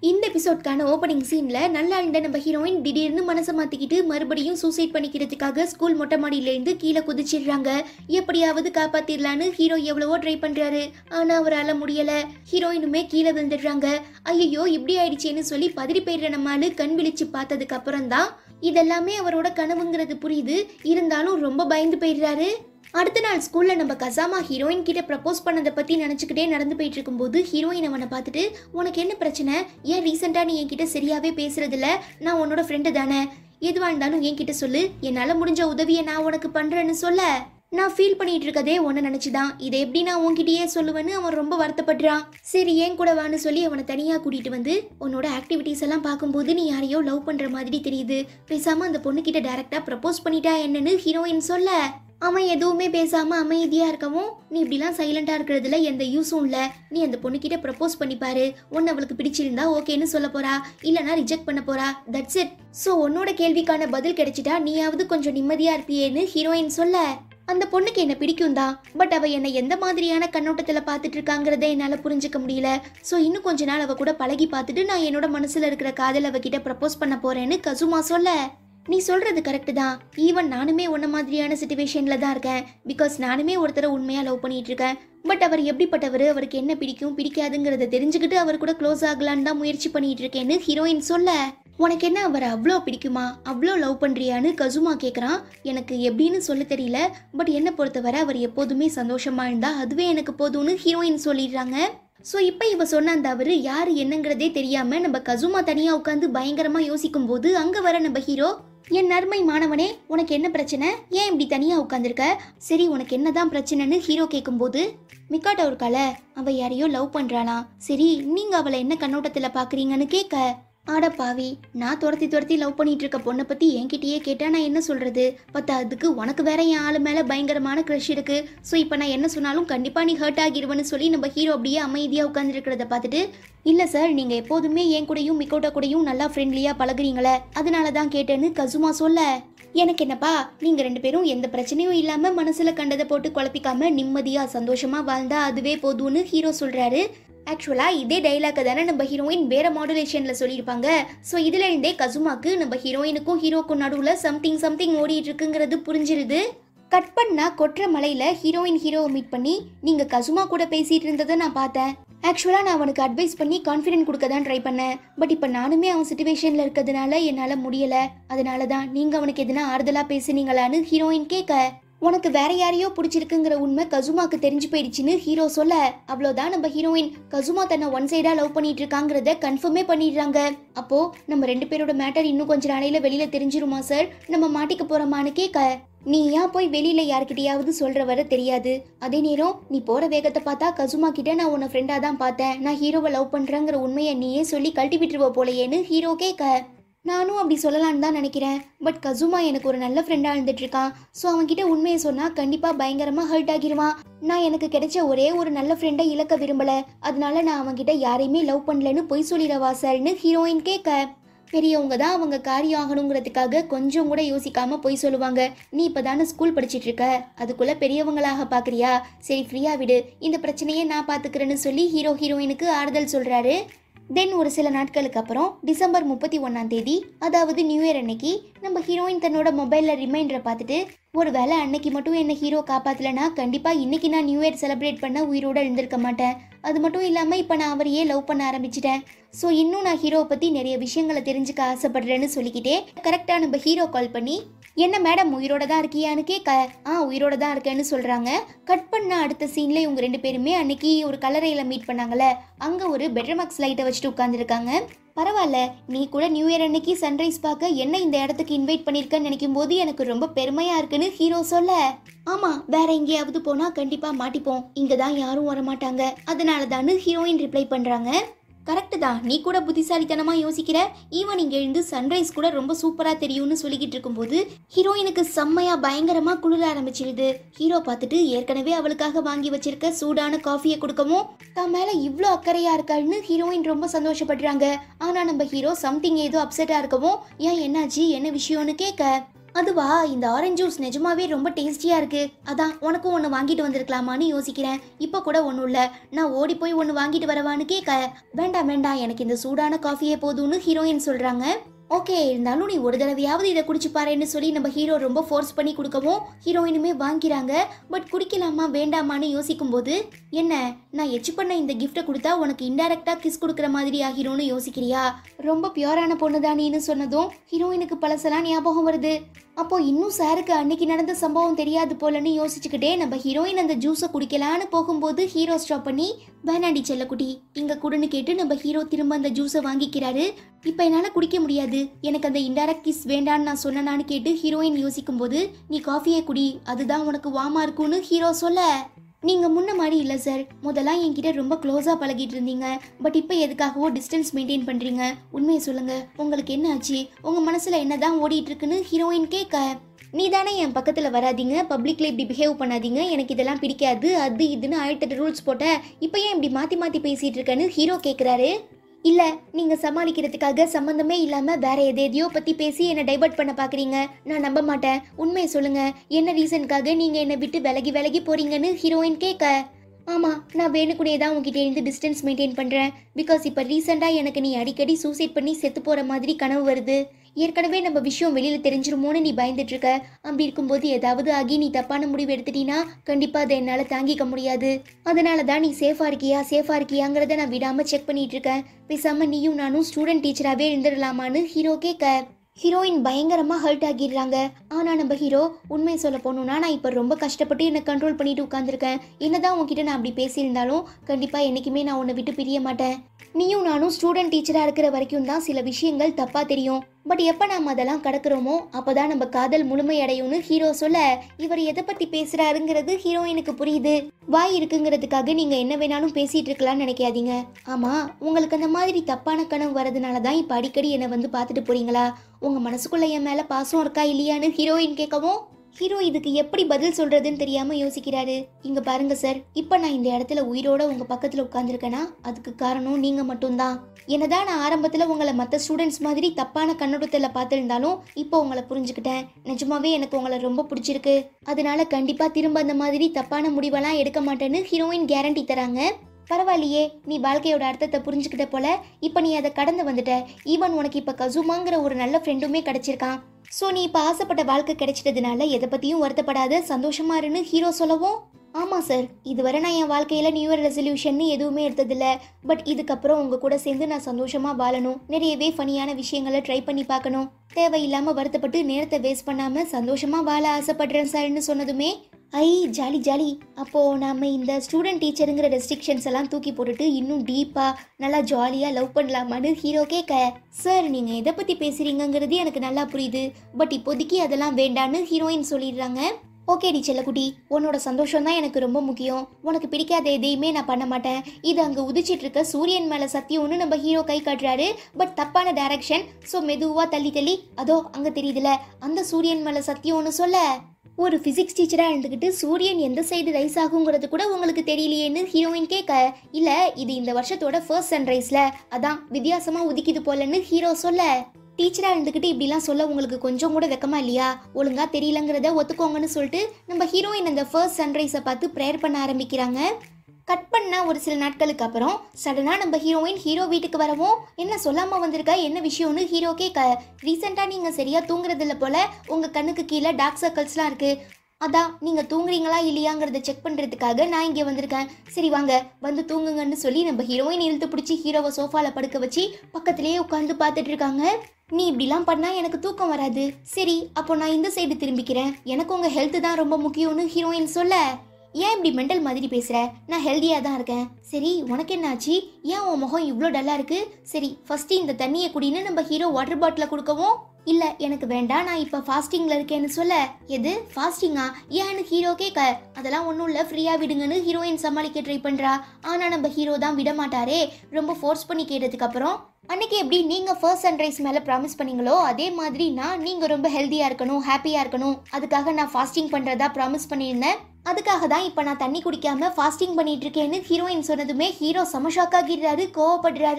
இந்த எபிசோட்கான ஓப்பனிங் சீன்ல நல்லா இருந்த நம்ம ஹீரோயின் திடீர்னு மனசை மாத்திக்கிட்டு மறுபடியும் சூசைட் பண்ணிக்கிறதுக்காக ஸ்கூல் மொட்டை மாடியில இருந்து கீழே குதிச்சிடுறாங்க எப்படியாவது காப்பாத்திடலான்னு ஹீரோ எவ்வளவோ ட்ரை பண்றாரு ஆனா அவரால முடியல ஹீரோயினுமே கீழே விழுந்துடுறாங்க ஐயோ இப்படி ஆயிடுச்சேன்னு சொல்லி பதறி போயிடுற நம்மாலு கண் விழிச்சு பார்த்ததுக்கு அப்புறம் தான் இதெல்லாமே அவரோட கனவுங்கிறது புரியுது இருந்தாலும் ரொம்ப பயந்து போயிடுறாரு அடுத்த நாள் ஸ்கூல்ல நம்ம கசாமா ஹீரோயின் கிட்ட ப்ரப்போஸ் பண்ணதை பத்தி நினைச்சுக்கிட்டே நடந்து போயிட்டு இருக்கும்போது ஹீரோயின் அவனை பார்த்துட்டு உனக்கு என்ன பிரச்சனை ஏன் ரீசெண்டா நீ என்கிட்ட சரியாவே பேசுறதில்ல நான் உன்னோட ஃப்ரெண்டு தானே எதுவா இருந்தாலும் என்கிட்ட சொல்லு என்னால முடிஞ்ச உதவியை நான் உனக்கு பண்றேன்னு சொல்ல நான் ஃபீல் பண்ணிட்டு இருக்கதே உன்னை நினைச்சுதான் இதை எப்படி நான் உன்கிட்டயே சொல்லுவேன்னு அவன் ரொம்ப வருத்தப்படுறான் சரி ஏன் கூட வான்னு சொல்லி அவனை தனியா கூட்டிட்டு வந்து உன்னோட ஆக்டிவிட்டீஸ் எல்லாம் பார்க்கும்போது நீ யாரையோ லவ் பண்ற மாதிரி தெரியுது பேசாம அந்த பொண்ணு கிட்ட டைரக்டா ப்ரப்போஸ் பண்ணிட்டா என்னன்னு ஹீரோயின் சொல்ல அவன் எதுவுமே பேசாம அமைதியா இருக்கவும் நீ இப்படிலாம் சைலண்டா இருக்கிறதுல எந்த யூஸும் இல்ல நீ அந்த பொண்ணுகிட்ட ப்ரப்போஸ் பண்ணி பாரு உன்னை அவளுக்கு பிடிச்சிருந்தா ஓகேன்னு சொல்ல போறா இல்லனா ரிஜெக்ட் பண்ண போறா தட்ஸ் இட் சோ உன்னோட கேள்விக்கான பதில் கிடைச்சிட்டா நீயாவது கொஞ்சம் நிம்மதியா இருப்பியேன்னு ஹீரோயின் சொல்ல அந்த பொண்ணுக்கு என்ன பிடிக்கும் தான் பட் அவ என்னை எந்த மாதிரியான கண்ணோட்டத்துல பார்த்துட்டு இருக்காங்கிறத என்னால புரிஞ்சுக்க முடியல சோ இன்னும் கொஞ்ச நாள் அவ கூட பழகி பார்த்துட்டு நான் என்னோட மனசுல இருக்கிற காதல் அவகிட்ட ப்ரப்போஸ் பண்ண போறேன்னு கசுமா சொல்ல நீ சொல்றது கரெக்ட் தான் ஈவன் நானுமே உன்ன மாதிரியான சுச்சுவேஷன்ல தான் இருக்கேன் பிகாஸ் நானுமே ஒருத்தரை உண்மையா லவ் பண்ணிட்டு இருக்கேன் பட் அவர் எப்படிப்பட்டவர் அவருக்கு என்ன பிடிக்கும் பிடிக்காதுங்கிறத தெரிஞ்சுக்கிட்டு அவர் கூட க்ளோஸ் ஆகலான்னு தான் முயற்சி பண்ணிட்டு இருக்கேன்னு ஹீரோயின் சொல்ல உனக்கு என்ன அவரை அவ்வளோ பிடிக்குமா அவ்வளோ லவ் பண்றியான்னு கசுமா கேட்குறான் எனக்கு எப்படின்னு சொல்ல தெரியல பட் என்னை பொறுத்தவரை அவர் எப்போதுமே சந்தோஷமா இருந்தா அதுவே எனக்கு போதும்னு ஹீரோயின் சொல்லிடுறாங்க ஸோ இப்போ இவ சொன்ன அந்த அவர் யார் என்னங்கிறதே தெரியாம நம்ம கசுமா தனியாக உட்காந்து பயங்கரமா யோசிக்கும் போது அங்கே வர நம்ம ஹீரோ என் நர்மை மாணவனே உனக்கு என்ன பிரச்சனை ஏன் இப்படி தனியாக உட்காந்துருக்க சரி உனக்கு என்னதான் பிரச்சனைன்னு ஹீரோ கேட்கும்போது மிக்காட்ட ஒரு கலை அவ யாரையோ லவ் பண்றாளாம் சரி நீங்க அவளை என்ன கண்ணோட்டத்துல பாக்குறீங்கன்னு கேட்க ஆட பாவி நான் துரத்தி துரத்தி லவ் பண்ணிட்டு இருக்க பொண்ணை பத்தி என்கிட்டயே கேட்டா நான் என்ன சொல்றது பத்தா அதுக்கு உனக்கு வேற என் ஆளு மேல பயங்கரமான க்ரஷ் இருக்கு ஸோ இப்போ நான் என்ன சொன்னாலும் கண்டிப்பா நீ ஹர்ட் ஆகிருவன்னு சொல்லி நம்ம ஹீரோ அப்படியே அமைதியா உட்காந்துருக்கிறத பார்த்துட்டு இல்ல சார் நீங்க எப்போதுமே என் கூடயும் மிக்கோட்டா கூடயும் நல்லா ஃப்ரெண்ட்லியா பழகுறீங்களே அதனால தான் கேட்டேன்னு கசுமா சொல்ல எனக்கு என்னப்பா நீங்க ரெண்டு பேரும் எந்த பிரச்சனையும் இல்லாம மனசுல கண்டதை போட்டு குழப்பிக்காம நிம்மதியா சந்தோஷமா வாழ்ந்தா அதுவே போதும்னு ஹீரோ சொல்றாரு ஆக்சுவலா இதே டைலாக்கை தானே நம்ம ஹீரோயின் வேற மாடுலேஷன்ல சொல்லியிருப்பாங்க ஸோ இதுல இருந்தே கசுமாக்கு நம்ம ஹீரோயினுக்கும் ஹீரோக்கும் நடுவுல சம்திங் சம்திங் ஓடிட்டு இருக்குங்கிறது புரிஞ்சிருது கட் பண்ணா கொற்ற மலையில ஹீரோயின் ஹீரோவை மீட் பண்ணி நீங்க கசுமா கூட பேசிட்டு இருந்ததை நான் பார்த்தேன் ஆக்சுவலா நான் அவனுக்கு அட்வைஸ் பண்ணி கான்ஃபிடென்ட் கொடுக்க தான் ட்ரை பண்ணேன் பட் இப்போ நானுமே அவன் சுச்சுவேஷன்ல இருக்கிறதுனால என்னால முடியல அதனால தான் நீங்க அவனுக்கு எதுனா ஆறுதலா பேசுனீங்களான்னு ஹீரோயின் கேட்க உனக்கு வேற யாரையோ பிடிச்சிருக்குங்கிற உண்மை கசுமாக்கு தெரிஞ்சு போயிடுச்சுன்னு ஹீரோ சொல்ல அவ்வளோதான் நம்ம ஹீரோயின் கசுமா தன்னை ஒன் சைடா லவ் பண்ணிட்டு இருக்காங்கிறத கன்ஃபார்மே பண்ணிடுறாங்க அப்போ நம்ம ரெண்டு பேரோட மேட்டர் இன்னும் கொஞ்ச நாளையில வெளியில தெரிஞ்சிருமா சார் நம்ம மாட்டிக்க போறோமான்னு கேட்க நீ ஏன் போய் வெளியில யார்கிட்டயாவது சொல்ற வர தெரியாது அதே நேரம் நீ போற வேகத்தை பார்த்தா கசுமா கிட்ட நான் உன்னை ஃப்ரெண்டா தான் பார்த்தேன் நான் ஹீரோவை லவ் பண்றேங்கிற உண்மையை நீயே சொல்லி கழட்டி விட்டுருவ போலையேன்னு ஹீரோ கேட்க நானும் அப்படி சொல்லலான்னு தான் நினைக்கிறேன் பட் கசுமா எனக்கு ஒரு நல்ல ஃப்ரெண்டாக இருந்துட்டு இருக்கான் ஸோ அவன்கிட்ட உண்மையை சொன்னால் கண்டிப்பாக பயங்கரமாக ஹர்ட் ஆகிருவான் நான் எனக்கு கிடைச்ச ஒரே ஒரு நல்ல ஃப்ரெண்டை இழக்க விரும்பல அதனால நான் அவன்கிட்ட யாரையுமே லவ் பண்ணலன்னு பொய் சொல்லிடவா சார்னு ஹீரோயின் கேட்க பெரியவங்க தான் அவங்க காரியம் ஆகணுங்கிறதுக்காக கொஞ்சம் கூட யோசிக்காம பொய் சொல்லுவாங்க நீ இப்பதானே ஸ்கூல் படிச்சிட்டு இருக்க அதுக்குள்ள பெரியவங்களாக பாக்குறியா சரி ஃப்ரீயா விடு இந்த பிரச்சனையே நான் பாத்துக்கிறேன்னு சொல்லி ஹீரோ ஹீரோயினுக்கு ஆறுதல் சொல்றாரு தென் ஒரு சில நாட்களுக்கு அப்புறம் டிசம்பர் முப்பத்தி ஒன்றாம் தேதி அதாவது நியூ இயர் அன்னைக்கு நம்ம ஹீரோயின் தன்னோட மொபைலில் ரிமைண்டரை பார்த்துட்டு ஒரு வேளை அன்னைக்கு மட்டும் என்ன ஹீரோ காப்பாத்தலைன்னா கண்டிப்பாக இன்னைக்கு நான் நியூ இயர் செலிப்ரேட் பண்ண உயிரோட இருந்திருக்க மாட்டேன் அது மட்டும் இல்லாமல் இப்போ நான் அவரையே லவ் பண்ண ஆரம்பிச்சிட்டேன் ஸோ இன்னும் நான் ஹீரோவை பற்றி நிறைய விஷயங்களை தெரிஞ்சுக்க ஆசைப்படுறேன்னு சொல்லிக்கிட்டே கரெக்டாக நம்ம ஹீரோ கால் பண்ணி என்ன மேடம் உயிரோட தான் இருக்கியான்னு கேட்க ஆ உயிரோட தான் இருக்கேன்னு சொல்கிறாங்க கட் பண்ண அடுத்த சீன்ல இவங்க ரெண்டு பேருமே அன்னைக்கு ஒரு கல்லறையில் மீட் பண்ணாங்கல்ல அங்கே ஒரு பெட்ரமாக்ஸ் லைட்டை வச்சுட்டு உட்காந்துருக்காங்க பரவாயில்ல நீ கூட நியூ இயர் அன்னைக்கு சன்ரைஸ் பார்க்க என்ன இந்த இடத்துக்கு இன்வைட் பண்ணியிருக்கேன்னு நினைக்கும் போது எனக்கு ரொம்ப பெருமையா இருக்குன்னு ஹீரோ சொல்ல ஆமா வேற எங்கேயாவது போனா கண்டிப்பா மாட்டிப்போம் இங்க தான் யாரும் வரமாட்டாங்க அதனால தான் ஹீரோயின் ரிப்ளை பண்றாங்க கரெக்டு தான் நீ கூட புத்திசாலித்தனமா யோசிக்கிற ஈவன் இங்க எழுந்து சன்ரைஸ் கூட ரொம்ப சூப்பரா தெரியும்னு சொல்லிக்கிட்டு இருக்கும்போது ஹீரோயினுக்கு செம்மையா பயங்கரமா குளிர ஆரம்பிச்சிருது ஹீரோ பார்த்துட்டு ஏற்கனவே அவளுக்காக வாங்கி வச்சிருக்க சூடான காஃபியை கொடுக்கவும் தான் மேல இவ்ளோ அக்கறையா இருக்காள்னு ஹீரோயின் ரொம்ப சந்தோஷப்படுறாங்க ஆனா நம்ம ஹீரோ சம்திங் ஏதோ அப்செட்டா இருக்கவும் ஏன் என்னாச்சு என்ன விஷயம்னு கேட்க அதுவா இந்த ஆரஞ்சு ஜூஸ் நிஜமாவே ரொம்ப டேஸ்டியா இருக்கு அதான் உனக்கும் ஒன்று வாங்கிட்டு வந்திருக்கலாமான்னு யோசிக்கிறேன் இப்போ கூட ஒன்றும் இல்லை நான் ஓடி போய் ஒன்று வாங்கிட்டு வரவான்னு கேட்க வேண்டாம் வேண்டாம் எனக்கு இந்த சூடான காஃபியே போதும்னு ஹீரோயின் சொல்றாங்க ஓகே இருந்தாலும் நீ ஒரு தடவையாவது இதை குடிச்சு பாருன்னு சொல்லி நம்ம ஹீரோ ரொம்ப ஃபோர்ஸ் பண்ணி கொடுக்கவும் ஹீரோயினுமே வாங்கிறாங்க பட் குடிக்கலாமா வேண்டாமான்னு யோசிக்கும் போது என்ன நான் எச்சு பண்ண இந்த கிஃப்ட்டை கொடுத்தா உனக்கு இன்டைரக்டா கிஸ் கொடுக்குற மாதிரி ஆகிரும்னு யோசிக்கிறியா ரொம்ப பியூரான பொண்ணு தானின்னு சொன்னதும் ஹீரோயினுக்கு பழசெல்லாம் ஞாபகம் வருது அப்போ இன்னும் சாருக்கு அன்னைக்கு நடந்த சம்பவம் தெரியாது போலன்னு யோசிச்சுக்கிட்டே நம்ம ஹீரோயின் அந்த ஜூஸை குடிக்கலான்னு போகும்போது ஹீரோ ஸ்டாப் பண்ணி வேணாண்டி செல்லக்குட்டி இங்க குடுன்னு கேட்டு நம்ம ஹீரோ திரும்ப அந்த ஜூஸை வாங்கிக்கிறாரு இப்போ என்னால் குடிக்க முடியாது எனக்கு அந்த இன்டைரக்ட் கிஸ் வேண்டான்னு நான் சொன்னனான்னு கேட்டு ஹீரோயின் யோசிக்கும் போது நீ காஃபியே குடி அதுதான் உனக்கு வாமா இருக்கும்னு ஹீரோ சொல்ல நீங்கள் முன்ன மாதிரி இல்லை சார் முதல்லாம் என்கிட்ட ரொம்ப க்ளோஸாக பழகிட்டு இருந்தீங்க பட் இப்போ எதுக்காகவோ டிஸ்டன்ஸ் மெயின்டைன் பண்ணுறீங்க உண்மையை சொல்லுங்கள் உங்களுக்கு என்ன ஆச்சு உங்கள் மனசில் என்ன தான் ஓடிட்டு இருக்குன்னு ஹீரோயின் கேட்க நீ தானே என் பக்கத்தில் வராதீங்க பப்ளிக்ல இப்படி பிஹேவ் பண்ணாதீங்க எனக்கு இதெல்லாம் பிடிக்காது அது இதுன்னு ஆயிரத்தெட்டு ரூல்ஸ் போட்ட இப்போ ஏன் இப்படி மாற்றி மாற்றி பேசிகிட்டு இருக்கேன்னு ஹீரோ கேட்குறாரு இல்ல நீங்க சமாளிக்கிறதுக்காக சம்பந்தமே இல்லாம வேற எது எதையோ பத்தி பேசி என்ன டைவர்ட் பண்ண பாக்குறீங்க நான் நம்ப மாட்டேன் உண்மையை சொல்லுங்க என்ன ரீசனுக்காக நீங்க என்னை விட்டு விலகி விலகி போறீங்கன்னு ஹீரோயின் கேட்க ஆமா நான் வேணுக்குனே தான் உங்ககிட்ட இருந்து டிஸ்டன்ஸ் மெயின்டைன் பண்றேன் பிகாஸ் இப்ப ரீசெண்டா எனக்கு நீ அடிக்கடி சூசைட் பண்ணி செத்து போற மாதிரி கனவு வருது ஏற்கனவே நம்ம விஷயம் வெளியில தெரிஞ்சிருமோன்னு நீ பயந்துட்டு இருக்க அப்படி இருக்கும்போது ஏதாவது ஆகி நீ தப்பான முடிவு எடுத்துட்டீன்னா கண்டிப்பா அதை என்னால தாங்கிக்க முடியாது அதனால தான் நீ சேஃபா இருக்கியா சேஃபா இருக்கியாங்கிறத நான் விடாம செக் பண்ணிட்டு இருக்கேன் பேசாம நீயும் நானும் ஸ்டூடெண்ட் டீச்சராகவே இருந்துடலாமான்னு ஹீரோ கேட்க ஹீரோயின் பயங்கரமாக ஹர்ட் ஆகிடுறாங்க ஆனால் நம்ம ஹீரோ உண்மை சொல்ல போகணுன்னா நான் இப்போ ரொம்ப கஷ்டப்பட்டு என்னை கண்ட்ரோல் பண்ணிட்டு உட்காந்துருக்கேன் என்னதான் உன்கிட்ட நான் அப்படி பேசியிருந்தாலும் கண்டிப்பாக என்றைக்குமே நான் உன்னை விட்டு பிரிய மாட்டேன் நீயும் நானும் ஸ்டூடெண்ட் டீச்சராக இருக்கிற வரைக்கும் தான் சில விஷயங்கள் தப்பாக தெரியும் பட் எப்போ நாம் அதெல்லாம் கடக்கிறோமோ அப்போதான் நம்ம காதல் முழுமையடையும்னு ஹீரோ சொல்ல இவர் எதை பற்றி பேசுகிறாருங்கிறது ஹீரோயினுக்கு புரியுது வாய் இருக்குங்கிறதுக்காக நீங்கள் என்ன வேணாலும் பேசிகிட்டு இருக்கலாம்னு நினைக்காதீங்க ஆமாம் உங்களுக்கு அந்த மாதிரி தப்பான கனவு வரதுனால தான் இப்போ அடிக்கடி என்னை வந்து பார்த்துட்டு போறீங்களா உங்கள் மனசுக்குள்ள என் மேலே பாசம் இருக்கா இல்லையான்னு ஹீரோயின் கேட்கவும் ஹீரோ இதுக்கு எப்படி பதில் சொல்றதுன்னு தெரியாம யோசிக்கிறாரு இங்க பாருங்க சார் இப்ப நான் இந்த இடத்துல உயிரோட உங்க பக்கத்துல உட்கார்ந்துருக்கேனா அதுக்கு காரணம் நீங்க மட்டும்தான் என்னதான் நான் ஆரம்பத்துல உங்களை மற்ற ஸ்டூடெண்ட்ஸ் மாதிரி தப்பான கண்ணோட்டத்துல பார்த்திருந்தாலும் இப்போ உங்களை புரிஞ்சுக்கிட்டேன் நிஜமாவே எனக்கு உங்களை ரொம்ப பிடிச்சிருக்கு அதனால கண்டிப்பா திரும்ப அந்த மாதிரி தப்பான முடிவெல்லாம் எடுக்க மாட்டேன்னு ஹீரோயின் கேரண்டி தராங்க பரவாயில்லையே நீ வாழ்க்கையோட அர்த்தத்தை புரிஞ்சுக்கிட்ட போல இப்போ நீ அதை கடந்து வந்துட்ட ஈவன் உனக்கு இப்போ கசுமாங்கிற ஒரு நல்ல ஃப்ரெண்டுமே கிடைச்சிருக்கான் ஸோ நீ இப்போ ஆசைப்பட்ட வாழ்க்கை கிடைச்சிட்டதுனால எதை பற்றியும் வருத்தப்படாத சந்தோஷமா இருன்னு ஹீரோ சொல்லவும் ஆமாம் சார் இதுவரை நான் என் வாழ்க்கையில் நியூ இயர் ரெசல்யூஷன் எதுவுமே எடுத்ததில்ல பட் இதுக்கப்புறம் உங்கள் கூட சேர்ந்து நான் சந்தோஷமாக வாழணும் நிறையவே ஃபனியான விஷயங்களை ட்ரை பண்ணி பார்க்கணும் தேவையில்லாமல் வருத்தப்பட்டு நேரத்தை வேஸ்ட் பண்ணாமல் சந்தோஷமாக வாழ ஆசைப்படுறேன் சார்னு சொன்னதுமே ஐ ஜாலி ஜாலி அப்போது நாம இந்த ஸ்டூடெண்ட் டீச்சருங்கிற ரெஸ்ட்ரிக்ஷன்ஸ் எல்லாம் தூக்கி போட்டுட்டு இன்னும் டீப்பாக நல்லா ஜாலியாக லவ் பண்ணலாமான்னு ஹீரோ கேட்க சார் நீங்கள் எதை பற்றி பேசுகிறீங்கங்கிறது எனக்கு நல்லா புரியுது பட் இப்போதைக்கு அதெல்லாம் வேண்டான்னு ஹீரோயின் சொல்லிடுறாங்க ஓகேடி செல்லக்குட்டி உன்னோட சந்தோஷம் தான் எனக்கு ரொம்ப முக்கியம் உனக்கு பிடிக்காத எதையுமே நான் பண்ண மாட்டேன் இது அங்கே உதிச்சிட்டு இருக்க சூரியன் மேலே சத்தியம்னு நம்ம ஹீரோ கை காட்டுறாரு பட் தப்பான டைரக்ஷன் ஸோ மெதுவாக தள்ளி தள்ளி அதோ அங்கே தெரியுதுல அந்த சூரியன் மேலே சத்தியம்னு சொல்ல ஒரு ஃபிசிக்ஸ் டீச்சராக இருந்துக்கிட்டு சூரியன் எந்த சைடு ரைஸ் ஆகுங்கிறது கூட உங்களுக்கு தெரியலையேன்னு ஹீரோயின் கேட்க இல்லை இது இந்த வருஷத்தோட ஃபர்ஸ்ட் சன்ரைஸில் அதான் வித்தியாசமாக உதிக்குது போலன்னு ஹீரோ சொல்ல டீச்சராக இருந்துக்கிட்டு இப்படிலாம் சொல்ல உங்களுக்கு கொஞ்சம் கூட வெக்கமா இல்லையா ஒழுங்கா தெரியலங்கிறத ஒத்துக்கோங்கன்னு சொல்லிட்டு நம்ம ஹீரோயின் அந்த ஃபர்ஸ்ட் சன்ரைஸை பார்த்து ப்ரேயர் பண்ண ஆரம்பிக்கிறாங்க கட் பண்ணா ஒரு சில நாட்களுக்கு அப்புறம் சடனாக நம்ம ஹீரோயின் ஹீரோ வீட்டுக்கு வரவும் என்ன சொல்லாமல் வந்திருக்கா என்ன விஷயம்னு ஹீரோ கேட்க ரீசெண்டாக நீங்கள் சரியாக தூங்குறதில்ல போல உங்கள் கண்ணுக்கு கீழே டார்க் சர்க்கிள்ஸ்லாம் இருக்குது அதான் நீங்கள் தூங்குறீங்களா இல்லையாங்கிறத செக் பண்ணுறதுக்காக நான் இங்கே வந்திருக்கேன் சரி வாங்க வந்து தூங்குங்கன்னு சொல்லி நம்ம ஹீரோயின் இழுத்து பிடிச்சி ஹீரோவை சோஃபாவில் படுக்க வச்சு பக்கத்துலேயே உட்காந்து பார்த்துட்டு இருக்காங்க நீ இப்படிலாம் பண்ணா எனக்கு தூக்கம் வராது சரி அப்போ நான் இந்த சைடு திரும்பிக்கிறேன் எனக்கு உங்கள் ஹெல்த் தான் ரொம்ப முக்கியம்னு ஹீரோயின் சொல்ல ஏன் இப்படி மெண்டல் மாதிரி பேசுற நான் ஹெல்தியாக தான் இருக்கேன் சரி உனக்கு என்னாச்சு ஏன் உன் முகம் இவ்வளோ டல்லாக இருக்கு சரி ஃபர்ஸ்ட் இந்த தண்ணியை குடின்னு நம்ம ஹீரோ வாட்டர் பாட்டிலை கொடுக்கவும் இல்லை எனக்கு வேண்டாம் நான் இப்போ ஃபாஸ்டிங்கில் இருக்கேன்னு சொல்ல எது ஃபாஸ்டிங்கா ஏன்னு ஹீரோ கேட்க அதெல்லாம் ஒன்றும் இல்லை ஃப்ரீயாக விடுங்கன்னு ஹீரோயின் சமாளிக்க ட்ரை பண்ணுறா ஆனால் நம்ம ஹீரோ தான் விட மாட்டாரே ரொம்ப ஃபோர்ஸ் பண்ணி கேட்டதுக்கு அப்புறம் அன்னைக்கு எப்படி நீங்கள் ஃபர்ஸ்ட் சன்ரைஸ் மேலே ப்ராமிஸ் பண்ணீங்களோ அதே மாதிரி நான் நீங்கள் ரொம்ப ஹெல்த்தியாக இருக்கணும் ஹாப்பியாக இருக்கணும் அதுக்காக நான் ஃபாஸ்டிங் பண்ணுறதா ப்ராமிஸ் பண்ணியிருந்தேன் அதுக்காக தான் இப்போ நான் தண்ணி குடிக்காம ஃபாஸ்டிங் பண்ணிட்டு இருக்கேன்னு ஹீரோயின் சொன்னதுமே ஹீரோ செம ஷாக் ஆகிடுறாரு கோவப்படுறாரு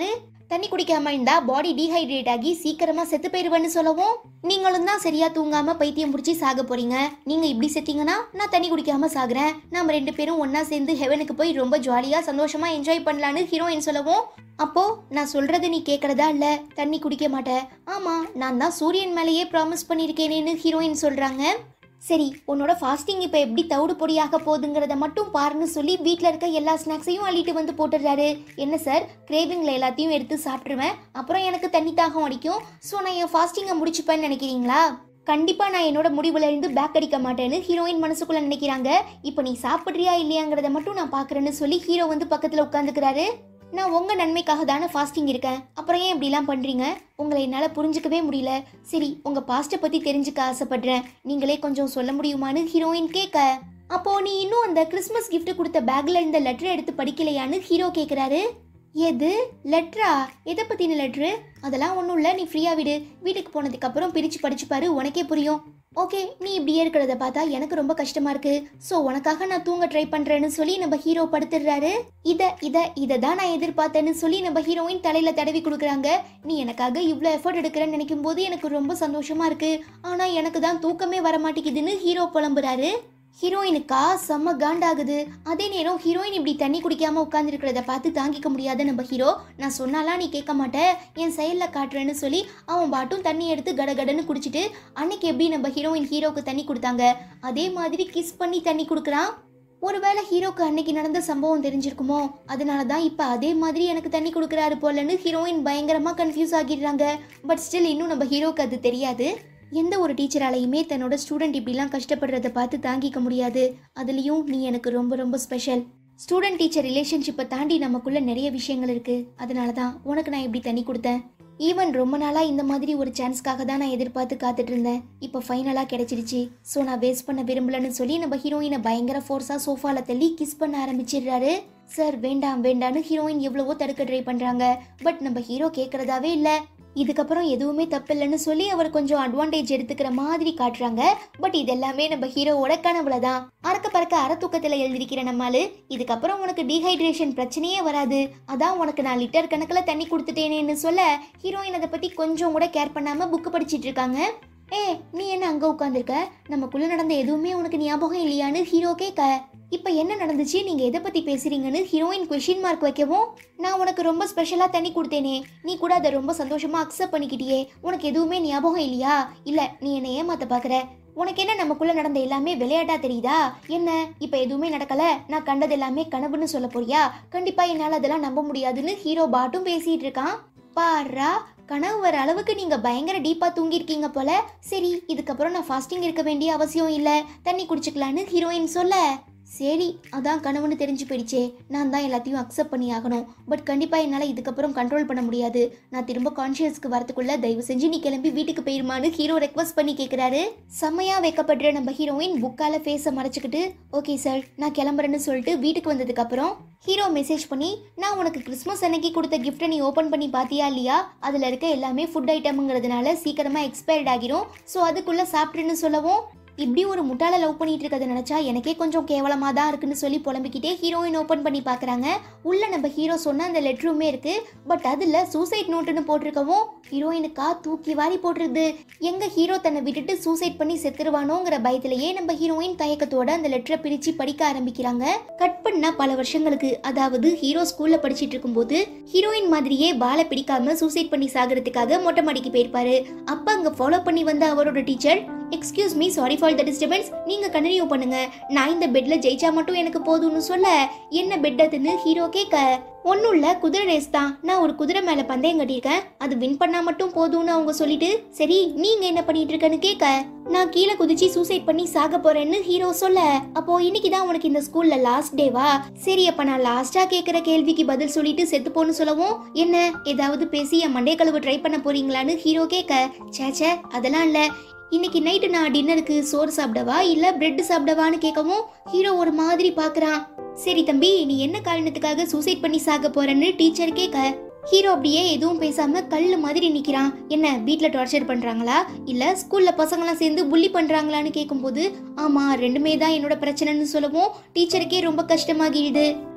தண்ணி குடிக்காம இருந்தா பாடி டீஹைட்ரேட் ஆகி சீக்கிரமா செத்து போயிருவேன்னு சொல்லவும் நீங்களும் தான் சரியா தூங்காம பைத்தியம் முடிச்சு சாக போறீங்க நீங்க இப்படி செத்தீங்கன்னா நான் தண்ணி குடிக்காம சாகுறேன் நாம ரெண்டு பேரும் ஒண்ணா சேர்ந்து ஹெவனுக்கு போய் ரொம்ப ஜாலியா சந்தோஷமா என்ஜாய் பண்ணலான்னு ஹீரோயின் சொல்லவும் அப்போ நான் சொல்றது நீ கேக்குறதா இல்ல தண்ணி குடிக்க மாட்ட ஆமா நான் தான் சூரியன் மேலேயே ப்ராமிஸ் பண்ணிருக்கேனேன்னு ஹீரோயின் சொல்றாங்க சரி உன்னோட ஃபாஸ்டிங் இப்போ எப்படி தவிடு பொடியாக போகுதுங்கிறத மட்டும் பாருன்னு சொல்லி வீட்டில் இருக்க எல்லா ஸ்நாக்ஸையும் அள்ளிட்டு வந்து போட்டுடுறாரு என்ன சார் கிரேவிங்கில் எல்லாத்தையும் எடுத்து சாப்பிட்ருவேன் அப்புறம் எனக்கு தண்ணி தாகம் அடிக்கும் ஸோ நான் என் ஃபாஸ்டிங்கை முடிச்சுப்பேன்னு நினைக்கிறீங்களா கண்டிப்பாக நான் என்னோட முடிவுல இருந்து பேக் அடிக்க மாட்டேன்னு ஹீரோயின் மனசுக்குள்ள நினைக்கிறாங்க இப்போ நீ சாப்பிட்றியா இல்லையாங்கிறத மட்டும் நான் பார்க்குறேன்னு சொல்லி ஹீரோ வந்து பக்கத்தில் உட்காந்துக்கிறாரு நான் உங்க நன்மைக்காக தானே ஃபாஸ்டிங் இருக்கேன் அப்புறம் ஏன் இப்படிலாம் பண்றீங்க உங்களை என்னால் புரிஞ்சுக்கவே முடியல சரி உங்க பாஸ்ட்டை பத்தி தெரிஞ்சுக்க ஆசைப்படுறேன் நீங்களே கொஞ்சம் சொல்ல முடியுமான்னு ஹீரோயின் கேட்க அப்போ நீ இன்னும் அந்த கிறிஸ்மஸ் gift கொடுத்த பேக்ல இருந்த லெட்டர் எடுத்து படிக்கலையான்னு ஹீரோ கேக்குறாரு எது லெட்டரா எதை பத்தின லெட்ரு அதெல்லாம் ஒன்றும் இல்லை நீ ஃப்ரீயா விடு வீட்டுக்கு போனதுக்கு அப்புறம் பிரிச்சு படிச்சு பாரு உனக்கே புரியும் ஓகே நீ இப்படியே இருக்கிறத பார்த்தா எனக்கு ரொம்ப கஷ்டமா இருக்கு ஸோ உனக்காக நான் தூங்க ட்ரை பண்றேன்னு சொல்லி நம்ம ஹீரோ படுத்துடுறாரு இத இத இதை தான் நான் எதிர்பார்த்தேன்னு சொல்லி நம்ம ஹீரோயின் தலையில தடவி கொடுக்குறாங்க நீ எனக்காக இவ்வளோ எஃபர்ட் எடுக்கிறேன்னு நினைக்கும் போது எனக்கு ரொம்ப சந்தோஷமா இருக்கு ஆனா எனக்கு தான் தூக்கமே வர மாட்டேங்குதுன்னு ஹீரோ புலம்புறாரு ஹீரோயினுக்கா செம்ம காண்டாகுது அதே நேரம் ஹீரோயின் இப்படி தண்ணி குடிக்காம உட்காந்துருக்கிறத பார்த்து தாங்கிக்க முடியாத நம்ம ஹீரோ நான் சொன்னாலாம் நீ கேட்க மாட்ட என் செயலில் காட்டுறேன்னு சொல்லி அவன் பாட்டும் தண்ணி எடுத்து கடகடன்னு குடிச்சிட்டு அன்னைக்கு எப்படி நம்ம ஹீரோயின் ஹீரோக்கு தண்ணி கொடுத்தாங்க அதே மாதிரி கிஸ் பண்ணி தண்ணி கொடுக்குறான் ஒருவேளை ஹீரோக்கு அன்னைக்கு நடந்த சம்பவம் தெரிஞ்சிருக்குமோ அதனால தான் இப்போ அதே மாதிரி எனக்கு தண்ணி கொடுக்குறாரு போலன்னு ஹீரோயின் பயங்கரமாக கன்ஃபியூஸ் ஆகிடுறாங்க பட் ஸ்டில் இன்னும் நம்ம ஹீரோக்கு அது தெரியாது எந்த ஒரு டீச்சராலையுமே தன்னோட ஸ்டூடெண்ட் இப்படிலாம் கஷ்டப்படுறத பார்த்து தாங்கிக்க முடியாது அதுலேயும் நீ எனக்கு ரொம்ப ரொம்ப ஸ்பெஷல் ஸ்டூடெண்ட் டீச்சர் ரிலேஷன்ஷிப்பை தாண்டி நமக்குள்ள நிறைய விஷயங்கள் இருக்கு அதனால தான் உனக்கு நான் இப்படி தண்ணி கொடுத்தேன் ஈவன் ரொம்ப நாளாக இந்த மாதிரி ஒரு சான்ஸ்க்காக தான் நான் எதிர்பார்த்து காத்துட்டு இருந்தேன் இப்போ ஃபைனலாக கிடைச்சிருச்சு ஸோ நான் வேஸ்ட் பண்ண விரும்பலன்னு சொல்லி நம்ம ஹீரோயினை பயங்கர ஃபோர்ஸாக சோஃபாவில் தள்ளி கிஸ் பண்ண ஆரம்பிச்சிடுறாரு சார் வேண்டாம் வேண்டான்னு ஹீரோயின் எவ்வளவோ தடுக்க ட்ரை பண்ணுறாங்க பட் நம்ம ஹீரோ கேட்குறதாவே இல்லை இதுக்கப்புறம் எதுவுமே தப்பில்லைன்னு சொல்லி அவர் கொஞ்சம் அட்வான்டேஜ் எடுத்துக்கிற மாதிரி காட்டுறாங்க பட் இது எல்லாமே நம்ம ஹீரோவோட கனவுல தான் அறக்க பறக்க அறத்தூக்கத்தில் எழுதிருக்கிற நம்மாலு இதுக்கப்புறம் உனக்கு டீஹைட்ரேஷன் பிரச்சனையே வராது அதான் உனக்கு நான் லிட்டர் கணக்கில் தண்ணி கொடுத்துட்டேனேன்னு சொல்ல ஹீரோயின் அதை பற்றி கொஞ்சம் கூட கேர் பண்ணாமல் புக்கு படிச்சிட்டு இருக்காங்க ஏ நீ என்ன அங்கே உட்காந்துருக்க நமக்குள்ள நடந்த எதுவுமே உனக்கு ஞாபகம் இல்லையான்னு ஹீரோ கேட்க இப்போ என்ன நடந்துச்சு நீங்க எதை பத்தி பேசுறீங்கன்னு ஹீரோயின் கொஷின் மார்க் வைக்கவும் நான் உனக்கு ரொம்ப ஸ்பெஷலா தண்ணி கொடுத்தேனே நீ கூட அதை ரொம்ப சந்தோஷமா அக்செப்ட் பண்ணிக்கிட்டியே உனக்கு எதுவுமே ஞாபகம் இல்லையா இல்ல நீ என்னை ஏமாத்த பாக்குற உனக்கு என்ன நமக்குள்ள நடந்த எல்லாமே விளையாட்டா தெரியுதா என்ன இப்ப எதுவுமே நடக்கல நான் கண்டது எல்லாமே கனவுன்னு சொல்ல போறியா கண்டிப்பா என்னால அதெல்லாம் நம்ப முடியாதுன்னு ஹீரோ பாட்டும் பேசிட்டு இருக்கான் பாரா கனவு வர அளவுக்கு நீங்க பயங்கர டீப்பா தூங்கியிருக்கீங்க போல சரி இதுக்கப்புறம் நான் ஃபாஸ்டிங் இருக்க வேண்டிய அவசியம் இல்ல தண்ணி குடிச்சுக்கலான்னு ஹீரோயின் சொல்ல சரி அதான் கனவுன்னு தெரிஞ்சு போயிடுச்சே நான் தான் எல்லாத்தையும் அக்செப்ட் பண்ணி ஆகணும் பட் கண்டிப்பாக என்னால் இதுக்கப்புறம் கண்ட்ரோல் பண்ண முடியாது நான் திரும்ப கான்ஷியஸ்க்கு வரதுக்குள்ள தயவு செஞ்சு நீ கிளம்பி வீட்டுக்கு போயிருமான்னு ஹீரோ ரெக்வஸ்ட் பண்ணி கேட்குறாரு செம்மையாக வைக்கப்படுற நம்ம ஹீரோயின் புக்கால ஃபேஸை மறைச்சிக்கிட்டு ஓகே சார் நான் கிளம்புறேன்னு சொல்லிட்டு வீட்டுக்கு வந்ததுக்கப்புறம் ஹீரோ மெசேஜ் பண்ணி நான் உனக்கு கிறிஸ்மஸ் அன்னைக்கு கொடுத்த கிஃப்ட்டை நீ ஓப்பன் பண்ணி பார்த்தியா இல்லையா அதில் இருக்க எல்லாமே ஃபுட் ஐட்டம்ங்கிறதுனால சீக்கிரமாக எக்ஸ்பயர்ட் ஆகிரும் ஸோ அதுக்குள்ளே சாப்பிட்ருன்னு சொல்லவும் இப்படி ஒரு முட்டாள லவ் பண்ணிட்டு இருக்கதை நினைச்சா எனக்கே கொஞ்சம் கேவலமா தான் இருக்குன்னு சொல்லி புலம்பிக்கிட்டே ஹீரோயின் ஓபன் பண்ணி பார்க்கறாங்க உள்ள நம்ம ஹீரோ சொன்ன அந்த லெட்டருமே இருக்கு பட் அதுல சூசைட் நோட்டுன்னு போட்டிருக்கவும் ஹீரோயினுக்கா தூக்கி வாரி போட்டிருது எங்க ஹீரோ தன்னை விட்டுட்டு சூசைட் பண்ணி செத்துருவானோங்கிற பயத்திலேயே நம்ம ஹீரோயின் தயக்கத்தோட அந்த லெட்டரை பிரிச்சு படிக்க ஆரம்பிக்கிறாங்க கட் பண்ண பல வருஷங்களுக்கு அதாவது ஹீரோ ஸ்கூல்ல படிச்சிட்டு இருக்கும்போது ஹீரோயின் மாதிரியே பாலை பிடிக்காம சூசைட் பண்ணி சாகிறதுக்காக மொட்டை மாடிக்கு போயிருப்பாரு அப்ப அங்க ஃபாலோ பண்ணி வந்த அவரோட teacher excuse me sorry for the disturbance நீங்க கண்டினியூ பண்ணுங்க நான் இந்த பெட்ல ஜெயிச்சா மட்டும் எனக்கு போதும்னு சொல்ல என்ன பெட் அதுன்னு ஹீரோ கேட்க ஒன்றும் இல்லை குதிரை ரேஸ் தான் நான் ஒரு குதிரை மேலே பந்தயம் கட்டியிருக்கேன் அது வின் பண்ணா மட்டும் போதும்னு அவங்க சொல்லிட்டு சரி நீங்க என்ன பண்ணிட்டு இருக்கன்னு கேட்க நான் கீழே குதிச்சு சூசைட் பண்ணி சாக போறேன்னு ஹீரோ சொல்ல அப்போ இன்னைக்கு தான் உனக்கு இந்த ஸ்கூல்ல லாஸ்ட் டேவா சரி அப்ப நான் லாஸ்டா கேட்குற கேள்விக்கு பதில் சொல்லிட்டு செத்து போன்னு சொல்லவும் என்ன ஏதாவது பேசி என் மண்டே கழுவு ட்ரை பண்ண போறீங்களான்னு ஹீரோ கேட்க சேச்சே அதெல்லாம் இல்லை இன்னைக்கு நைட்டு நான் டின்னருக்கு சோறு சாப்பிடவா இல்ல பிரெட் சாப்பிடவான்னு கேட்கவும் ஹீரோ ஒரு மாதிரி பாக்குறான் சரி தம்பி நீ என்ன காரணத்துக்காக சூசைட் பண்ணி சாக போறன்னு டீச்சர் கேட்க ஹீரோ அப்படியே எதுவும் பேசாம கல்லு மாதிரி நிக்கிறான் என்ன வீட்ல டார்ச்சர் பண்றாங்களா இல்ல ஸ்கூல்ல பசங்களாம் சேர்ந்து புள்ளி பண்றாங்களான்னு கேட்கும்போது ஆமா ரெண்டுமே தான் என்னோட பிரச்சனைன்னு சொல்லவும் டீச்சருக்கே ரொம்ப கஷ்டமாகிடுது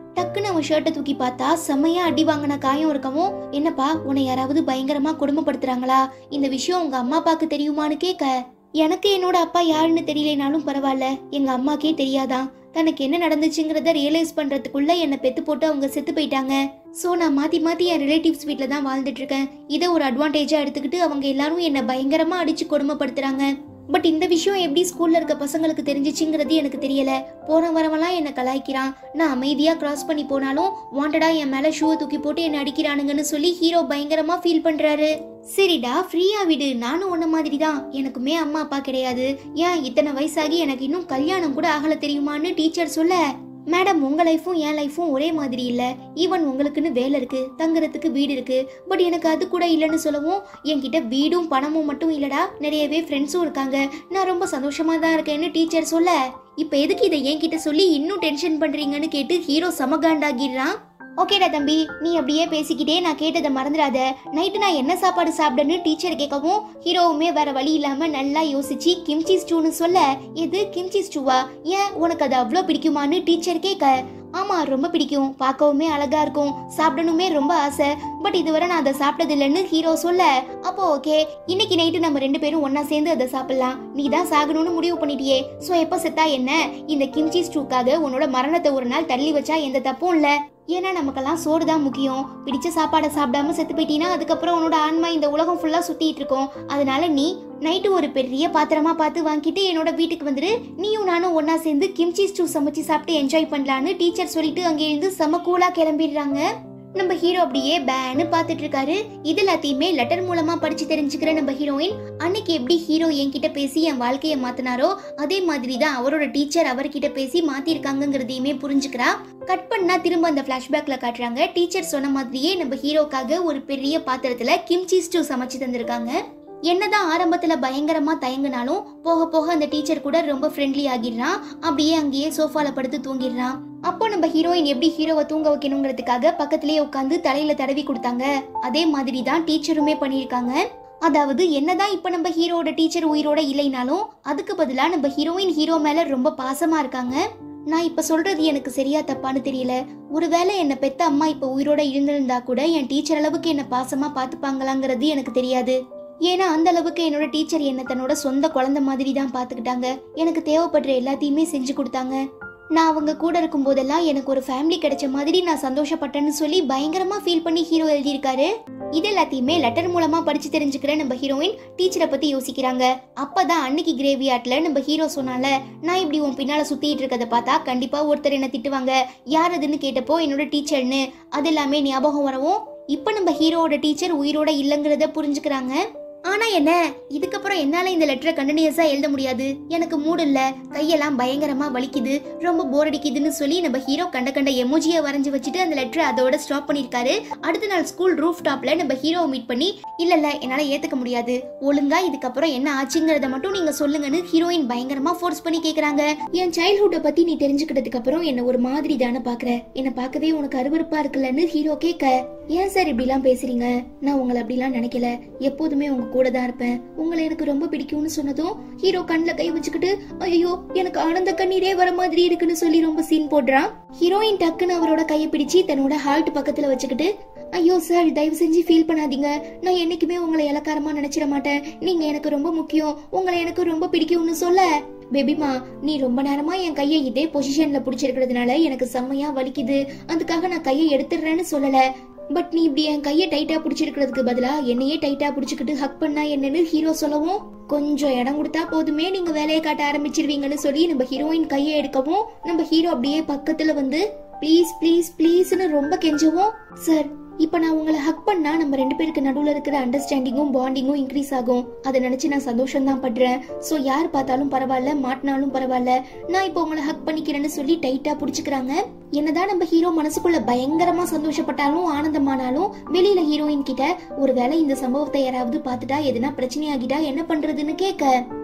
டக்குன்னு அவன் ஷர்ட்டை தூக்கி பார்த்தா செம்மையா அடி வாங்கின காயம் இருக்கவும் என்னப்பா உன்னை யாராவது பயங்கரமா கொடுமைப்படுத்துறாங்களா இந்த விஷயம் உங்க அம்மா அப்பாக்கு தெரியுமான்னு கேட்க எனக்கு என்னோட அப்பா யாருன்னு தெரியலனாலும் பரவாயில்ல எங்க அம்மாக்கே தெரியாதான் தனக்கு என்ன நடந்துச்சுங்கிறத ரியலைஸ் பண்றதுக்குள்ள என்னை பெத்து போட்டு அவங்க செத்து போயிட்டாங்க சோ நான் மாத்தி மாத்தி என் ரிலேட்டிவ்ஸ் வீட்ல தான் வாழ்ந்துட்டு இருக்கேன் இதை ஒரு அட்வான்டேஜா எடுத்துக்கிட்டு அவங்க எல்லாரும் என்னை பயங்கரமா அடிச்சு கொடுமைப்படுத்துறாங்க பட் இந்த விஷயம் எப்படி ஸ்கூல்ல இருக்க பசங்களுக்கு தெரிஞ்சிச்சுங்கிறது எனக்கு தெரியல போன வரவெல்லாம் என்னை கலாய்க்கிறான் நான் அமைதியா கிராஸ் பண்ணி போனாலும் வாண்டடா என் மேல ஷூவை தூக்கி போட்டு என்னை அடிக்கிறானுங்கன்னு சொல்லி ஹீரோ பயங்கரமா ஃபீல் பண்றாரு சரிடா ஃப்ரீயா விடு நானும் உன்ன மாதிரி தான் எனக்குமே அம்மா அப்பா கிடையாது ஏன் இத்தனை வயசாகி எனக்கு இன்னும் கல்யாணம் கூட ஆகல தெரியுமான்னு டீச்சர் சொல்ல மேடம் உங்க லைஃபும் என் லைஃபும் ஒரே மாதிரி இல்ல ஈவன் உங்களுக்குன்னு வேலை இருக்கு தங்குறதுக்கு வீடு இருக்கு பட் எனக்கு அது கூட இல்லைன்னு சொல்லவும் என்கிட்ட வீடும் பணமும் மட்டும் இல்லடா நிறையவே ஃப்ரெண்ட்ஸும் இருக்காங்க நான் ரொம்ப சந்தோஷமா தான் இருக்கேன்னு டீச்சர் சொல்ல இப்ப எதுக்கு இதை என்கிட்ட சொல்லி இன்னும் டென்ஷன் பண்றீங்கன்னு கேட்டு ஹீரோ சமகாண்டாகிடுறான் ஓகேடா தம்பி நீ அப்படியே பேசிக்கிட்டே நான் கேட்டதை மறந்துடாத நைட்டு நான் என்ன சாப்பாடு சாப்பிடன்னு டீச்சர் கேட்கவும் ஹீரோவுமே வேற வழி இல்லாம நல்லா யோசிச்சு கிம்ச்சி ஸ்டூன்னு சொல்ல எது கிம்ச்சி ஸ்டூவா ஏன் உனக்கு அது அவ்வளோ பிடிக்குமான்னு டீச்சர் கேட்க ஆமா ரொம்ப பிடிக்கும் பார்க்கவுமே அழகா இருக்கும் சாப்பிடணுமே ரொம்ப ஆசை பட் இதுவரை நான் அதை சாப்பிட்டது இல்லைன்னு ஹீரோ சொல்ல அப்போ ஓகே இன்னைக்கு நைட்டு நம்ம ரெண்டு பேரும் ஒண்ணா சேர்ந்து அதை சாப்பிடலாம் நீ தான் சாகணும்னு முடிவு பண்ணிட்டியே சோ எப்ப செத்தா என்ன இந்த கிம்ச்சி ஸ்டூக்காக உன்னோட மரணத்தை ஒரு நாள் தள்ளி வச்சா எந்த தப்பும் இல்ல ஏன்னா நமக்கெல்லாம் சோறு தான் முக்கியம் பிடிச்ச சாப்பாடை சாப்பிடாம செத்து போயிட்டீங்கன்னா அதுக்கப்புறம் உன்னோட ஆன்மா இந்த உலகம் ஃபுல்லா சுத்திட்டு இருக்கும் அதனால நீ நைட்டு ஒரு பெரிய பாத்திரமா பார்த்து வாங்கிட்டு என்னோட வீட்டுக்கு வந்துரு நீயும் நானும் ஒண்ணா சேர்ந்து கிம்ச்சி ஸ்டூ சமைச்சு சாப்பிட்டு என்ஜாய் பண்ணலான்னு டீச்சர் சொல்லிட்டு அங்கே இருந்து செம கூலா கிளம்பிடுறாங்க நம்ம ஹீரோ அப்படியே பேன்னு பார்த்துட்டு இருக்காரு இது எல்லாத்தையுமே லெட்டர் மூலமா படிச்சு தெரிஞ்சுக்கிற நம்ம ஹீரோயின் அன்னைக்கு எப்படி ஹீரோ என்கிட்ட பேசி என் வாழ்க்கையை மாத்தினாரோ அதே மாதிரி தான் அவரோட டீச்சர் அவர்கிட்ட பேசி மாத்திருக்காங்கங்கிறதையுமே புரிஞ்சுக்கிறா கட் பண்ணா திரும்ப அந்த பிளாஷ்பேக்ல காட்டுறாங்க டீச்சர் சொன்ன மாதிரியே நம்ம ஹீரோக்காக ஒரு பெரிய பாத்திரத்துல கிம்ச்சி ஸ்டூ சமைச்சு தந்திருக்காங்க என்னதான் ஆரம்பத்துல பயங்கரமா தயங்குனாலும் போக போக அந்த டீச்சர் கூட ரொம்ப ஃப்ரெண்ட்லி ஆகிடுறான் அப்படியே அங்கேயே சோஃபால படுத்து தூங்கிடுறான் அப்போ நம்ம ஹீரோயின் எப்படி ஹீரோவை தூங்க வைக்கணுங்கிறதுக்காக பக்கத்திலேயே உட்காந்து தலையில தடவி கொடுத்தாங்க அதே மாதிரி தான் டீச்சருமே பண்ணியிருக்காங்க அதாவது என்னதான் இப்ப நம்ம ஹீரோட டீச்சர் உயிரோட இல்லைனாலும் அதுக்கு பதிலா நம்ம ஹீரோயின் ஹீரோ மேல ரொம்ப பாசமா இருக்காங்க நான் இப்ப சொல்றது எனக்கு சரியா தப்பான்னு தெரியல ஒருவேளை என்ன பெத்த அம்மா இப்ப உயிரோட இருந்திருந்தா கூட என் டீச்சர் அளவுக்கு என்ன பாசமா பாத்துப்பாங்களாங்கிறது எனக்கு தெரியாது ஏன்னா அந்த அளவுக்கு என்னோட டீச்சர் என்ன தன்னோட சொந்த குழந்தை மாதிரி தான் பாத்துக்கிட்டாங்க எனக்கு தேவைப்படுற எல்லாத்தையுமே செஞ்சு கொடுத்தாங்க நான் அவங்க கூட இருக்கும் போதெல்லாம் எனக்கு ஒரு ஃபேமிலி கிடைச்ச மாதிரி நான் சந்தோஷப்பட்டேன்னு சொல்லி பயங்கரமா ஃபீல் பண்ணி ஹீரோ எழுதியிருக்காரு இது எல்லாத்தையுமே லெட்டர் மூலமா படிச்சு தெரிஞ்சுக்கிற நம்ம ஹீரோயின் டீச்சரை பத்தி யோசிக்கிறாங்க அப்பதான் அன்னைக்கு கிரேவியாட்ல நம்ம ஹீரோ சொன்னால நான் இப்படி உன் பின்னால சுத்திட்டு இருக்கதை பார்த்தா கண்டிப்பா ஒருத்தர் என்ன திட்டுவாங்க யார் அதுன்னு கேட்டப்போ என்னோட டீச்சர்னு அது எல்லாமே ஞாபகம் வரவும் இப்ப நம்ம ஹீரோவோட டீச்சர் உயிரோட இல்லைங்கிறத புரிஞ்சுக்கிறாங்க ஆனா என்ன இதுக்கப்புறம் என்னால இந்த லெட்டரை கண்டினியூஸா எழுத முடியாது எனக்கு மூடு இல்ல கையெல்லாம் பயங்கரமா வலிக்குது ரொம்ப போர் அடிக்குதுன்னு சொல்லி நம்ம ஹீரோ கண்ட கண்ட எமோஜியை வரைஞ்சு வச்சுட்டு அந்த லெட்டரை அதோட ஸ்டாப் பண்ணிருக்காரு அடுத்த நாள் ஸ்கூல் ரூஃப் டாப்ல நம்ம ஹீரோவை மீட் பண்ணி இல்ல இல்ல என்னால ஏத்துக்க முடியாது ஒழுங்கா இதுக்கப்புறம் என்ன ஆச்சுங்கிறத மட்டும் நீங்க சொல்லுங்கன்னு ஹீரோயின் பயங்கரமா ஃபோர்ஸ் பண்ணி கேக்குறாங்க என் சைல்ட்ஹுட்டை பத்தி நீ தெரிஞ்சுக்கிட்டதுக்கு அப்புறம் என்ன ஒரு மாதிரி தானே பாக்குற என்ன பார்க்கவே உனக்கு அருவருப்பா இருக்குல்லன்னு ஹீரோ கேட்க ஏன் சார் இப்படிலாம் பேசுறீங்க நான் உங்களை அப்படிலாம் நினைக்கல எப்போதுமே உங்க கூட தான் இருப்பேன் உங்களை எனக்கு ரொம்ப பிடிக்கும்னு சொன்னதும் ஹீரோ கண்ணுல கை வச்சுக்கிட்டு ஐயோ எனக்கு ஆனந்த கண்ணீரே வர மாதிரி இருக்குன்னு சொல்லி ரொம்ப சீன் போடுறான் ஹீரோயின் டக்குன்னு அவரோட கையை பிடிச்சு தன்னோட ஹார்ட் பக்கத்துல வச்சுக்கிட்டு ஐயோ சார் தயவு செஞ்சு ஃபீல் பண்ணாதீங்க நான் என்னைக்குமே உங்களை இலக்காரமா நினைச்சிட மாட்டேன் நீங்க எனக்கு ரொம்ப முக்கியம் உங்களை எனக்கு ரொம்ப பிடிக்கும்னு சொல்ல பேபிமா நீ ரொம்ப நேரமா என் கையை இதே பொசிஷன்ல பிடிச்சிருக்கிறதுனால எனக்கு செம்மையா வலிக்குது அதுக்காக நான் கையை எடுத்துடுறேன்னு சொல்லல பட் நீ இப்படி என் கையை டைட்டா பிடிச்சிருக்கிறதுக்கு பதிலா என்னையே டைட்டா பிடிச்சிக்கிட்டு ஹக் பண்ணா என்னன்னு ஹீரோ சொல்லவும் கொஞ்சம் இடம் கொடுத்தா போதுமே நீங்க வேலையை காட்ட ஆரம்பிச்சிருவீங்கன்னு சொல்லி நம்ம ஹீரோயின் கையை எடுக்கவும் நம்ம ஹீரோ அப்படியே பக்கத்துல வந்து ப்ளீஸ் ப்ளீஸ் ப்ளீஸ்னு ரொம்ப கெஞ்சவும் சார் இப்ப நான் உங்களை ஹக் பண்ணா நம்ம ரெண்டு பேருக்கு நடுவுல இருக்கிற அண்டர்ஸ்டாண்டிங்கும் பாண்டிங்கும் இன்க்ரீஸ் ஆகும் அதை நினைச்சு நான் சந்தோஷம் தான் படுறேன் சோ யார் பார்த்தாலும் பரவாயில்ல மாட்டினாலும் பரவாயில்ல நான் இப்போ உங்களை ஹக் பண்ணிக்கிறேன்னு சொல்லி டைட்டா புடிச்சுக்கிறாங்க என்னதான் நம்ம ஹீரோ மனசுக்குள்ள பயங்கரமா சந்தோஷப்பட்டாலும் ஆனந்தமானாலும் வெளியில ஹீரோயின் கிட்ட ஒருவேளை இந்த சம்பவத்தை யாராவது பார்த்துட்டா எதுனா பிரச்சனையாகிட்டா என்ன பண்றதுன்னு கேட்க